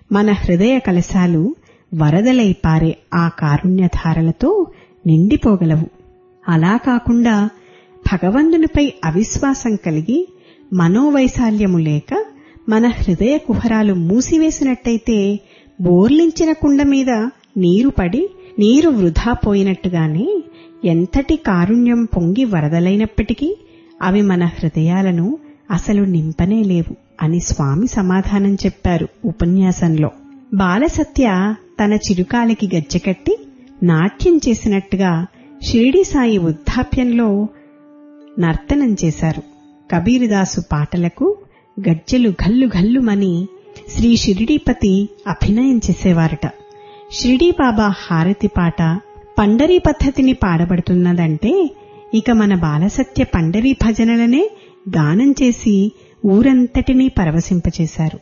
మన హృదయ కలశాలు వరదలై పారే ఆ కారుణ్యధారలతో నిండిపోగలవు అలా కాకుండా భగవంతునిపై అవిశ్వాసం కలిగి మనోవైశాల్యము లేక మన హృదయ కుహరాలు మూసివేసినట్టయితే బోర్లించిన కుండ మీద నీరు పడి నీరు వృధా పోయినట్టుగానే ఎంతటి కారుణ్యం పొంగి వరదలైనప్పటికీ అవి మన హృదయాలను అసలు నింపనే లేవు అని స్వామి సమాధానం చెప్పారు ఉపన్యాసంలో బాలసత్య తన చిరుకాలికి గజ్జెకట్టి నాట్యం చేసినట్టుగా షిరిడి సాయి వృద్ధాప్యంలో నర్తనం చేశారు కబీరుదాసు పాటలకు గజ్జెలు గల్లు గల్లుమని శ్రీ షిరిడీపతి అభినయం చేసేవారట షిరిడీ బాబా హారతి పాట పండరీ పద్ధతిని పాడబడుతున్నదంటే ఇక మన బాలసత్య పండరీ భజనలనే గానం చేసి ఊరంతటినీ పరవశింపచేశారు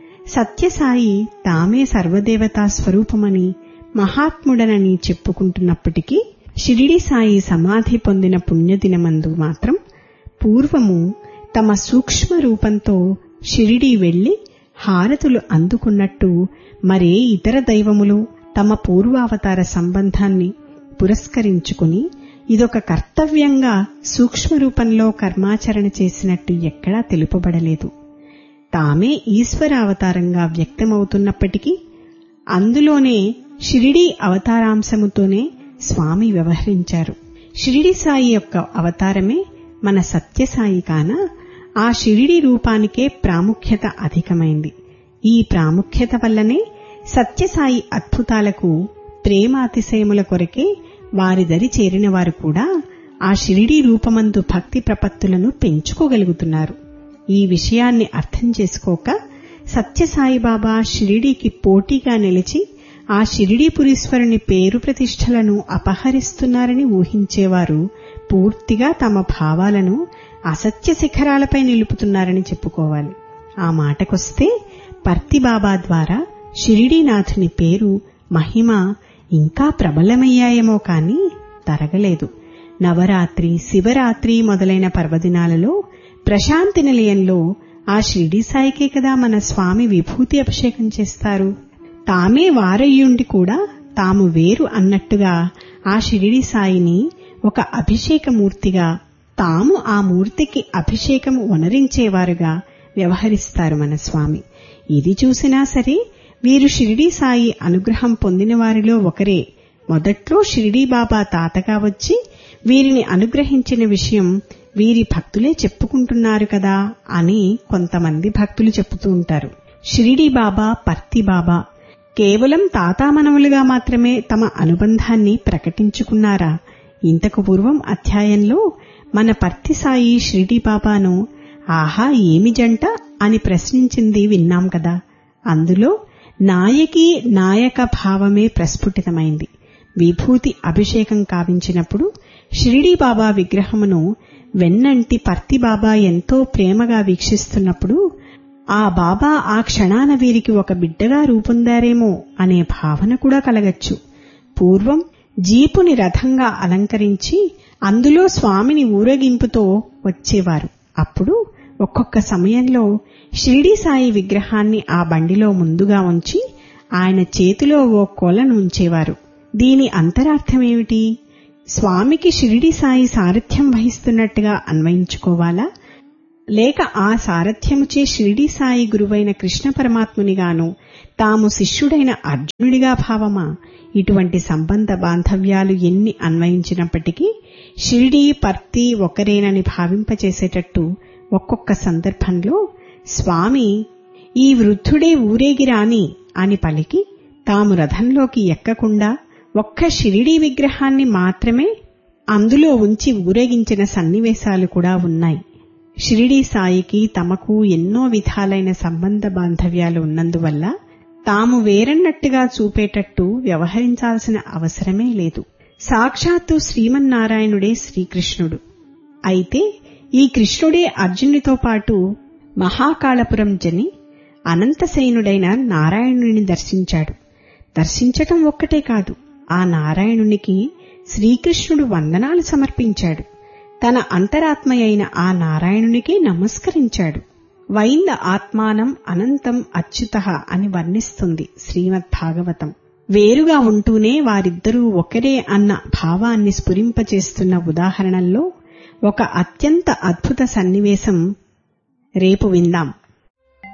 సత్యసాయి తామే సర్వదేవతా స్వరూపమని మహాత్ముడనని చెప్పుకుంటున్నప్పటికీ షిరిడి సాయి సమాధి పొందిన పుణ్యదినమందు మాత్రం పూర్వము తమ సూక్ష్మ రూపంతో షిరిడి వెళ్లి హారతులు అందుకున్నట్టు మరే ఇతర దైవములు తమ పూర్వావతార సంబంధాన్ని పురస్కరించుకుని ఇదొక కర్తవ్యంగా సూక్ష్మ రూపంలో కర్మాచరణ చేసినట్టు ఎక్కడా తెలుపబడలేదు తామే ఈశ్వరావతారంగా వ్యక్తమవుతున్నప్పటికీ అందులోనే షిరిడి అవతారాంశముతోనే స్వామి వ్యవహరించారు షిరిడి సాయి యొక్క అవతారమే మన సత్యసాయి కాన ఆ షిరిడి రూపానికే ప్రాముఖ్యత అధికమైంది ఈ ప్రాముఖ్యత వల్లనే సత్యసాయి అద్భుతాలకు ప్రేమాతిశయముల కొరకే వారి దరి చేరిన వారు కూడా ఆ షిరిడి రూపమందు భక్తి ప్రపత్తులను పెంచుకోగలుగుతున్నారు ఈ విషయాన్ని అర్థం చేసుకోక సత్యసాయిబాబా షిరిడీకి పోటీగా నిలిచి ఆ షిరిడీపురీశ్వరుని పేరు ప్రతిష్టలను అపహరిస్తున్నారని ఊహించేవారు పూర్తిగా తమ భావాలను అసత్య శిఖరాలపై నిలుపుతున్నారని చెప్పుకోవాలి ఆ మాటకొస్తే పర్తిబాబా ద్వారా షిరిడీనాథుని పేరు మహిమ ఇంకా ప్రబలమయ్యాయేమో కాని తరగలేదు నవరాత్రి శివరాత్రి మొదలైన పర్వదినాలలో ప్రశాంతి నిలయంలో ఆ షిరిడి సాయికే కదా మన స్వామి విభూతి అభిషేకం చేస్తారు తామే వారయ్యుండి కూడా తాము వేరు అన్నట్టుగా ఆ షిరిడి సాయిని ఒక అభిషేకమూర్తిగా తాము ఆ మూర్తికి అభిషేకం వనరించేవారుగా వ్యవహరిస్తారు మన స్వామి ఇది చూసినా సరే వీరు షిరిడీ సాయి అనుగ్రహం పొందిన వారిలో ఒకరే మొదట్లో షిరిడీ బాబా తాతగా వచ్చి వీరిని అనుగ్రహించిన విషయం వీరి భక్తులే చెప్పుకుంటున్నారు కదా అని కొంతమంది భక్తులు చెప్పుతూ ఉంటారు షిరిడీ బాబా పర్తి బాబా కేవలం తాతామనవులుగా మాత్రమే తమ అనుబంధాన్ని ప్రకటించుకున్నారా ఇంతకు పూర్వం అధ్యాయంలో మన పర్తి సాయి షిరిడీ బాబాను ఆహా ఏమి జంట అని ప్రశ్నించింది విన్నాం కదా అందులో నాయకి నాయక భావమే ప్రస్ఫుటితమైంది విభూతి అభిషేకం కావించినప్పుడు షిరిడీ బాబా విగ్రహమును వెన్నంటి పర్తి బాబా ఎంతో ప్రేమగా వీక్షిస్తున్నప్పుడు ఆ బాబా ఆ క్షణాన వీరికి ఒక బిడ్డగా రూపొందారేమో అనే భావన కూడా కలగచ్చు పూర్వం జీపుని రథంగా అలంకరించి అందులో స్వామిని ఊరేగింపుతో వచ్చేవారు అప్పుడు ఒక్కొక్క సమయంలో షిరిడి సాయి విగ్రహాన్ని ఆ బండిలో ముందుగా ఉంచి ఆయన చేతిలో ఓ కొలను ఉంచేవారు దీని అంతరార్థమేమిటి స్వామికి షిరిడి సాయి సారథ్యం వహిస్తున్నట్టుగా అన్వయించుకోవాలా లేక ఆ సారథ్యముచే షిరిడి సాయి గురువైన కృష్ణ పరమాత్మునిగాను తాము శిష్యుడైన అర్జునుడిగా భావమా ఇటువంటి సంబంధ బాంధవ్యాలు ఎన్ని అన్వయించినప్పటికీ షిరిడి పర్తి ఒకరేనని భావింపచేసేటట్టు ఒక్కొక్క సందర్భంలో స్వామి ఈ వృద్ధుడే ఊరేగిరాని అని పలికి తాము రథంలోకి ఎక్కకుండా ఒక్క షిరిడీ విగ్రహాన్ని మాత్రమే అందులో ఉంచి ఊరేగించిన సన్నివేశాలు కూడా ఉన్నాయి షిరిడీ సాయికి తమకు ఎన్నో విధాలైన సంబంధ బాంధవ్యాలు ఉన్నందువల్ల తాము వేరన్నట్టుగా చూపేటట్టు వ్యవహరించాల్సిన అవసరమే లేదు సాక్షాత్తు శ్రీమన్నారాయణుడే శ్రీకృష్ణుడు అయితే ఈ కృష్ణుడే అర్జునుడితో పాటు మహాకాళపురం జని అనంతసేనుడైన నారాయణుని దర్శించాడు దర్శించటం ఒక్కటే కాదు ఆ నారాయణునికి శ్రీకృష్ణుడు వందనాలు సమర్పించాడు తన అంతరాత్మయైన ఆ నారాయణునికి నమస్కరించాడు వైంద ఆత్మానం అనంతం అచ్యుత అని వర్ణిస్తుంది శ్రీమద్ భాగవతం వేరుగా ఉంటూనే వారిద్దరూ ఒకరే అన్న భావాన్ని స్ఫురింపచేస్తున్న ఉదాహరణల్లో ఒక అత్యంత అద్భుత సన్నివేశం రేపు విందాం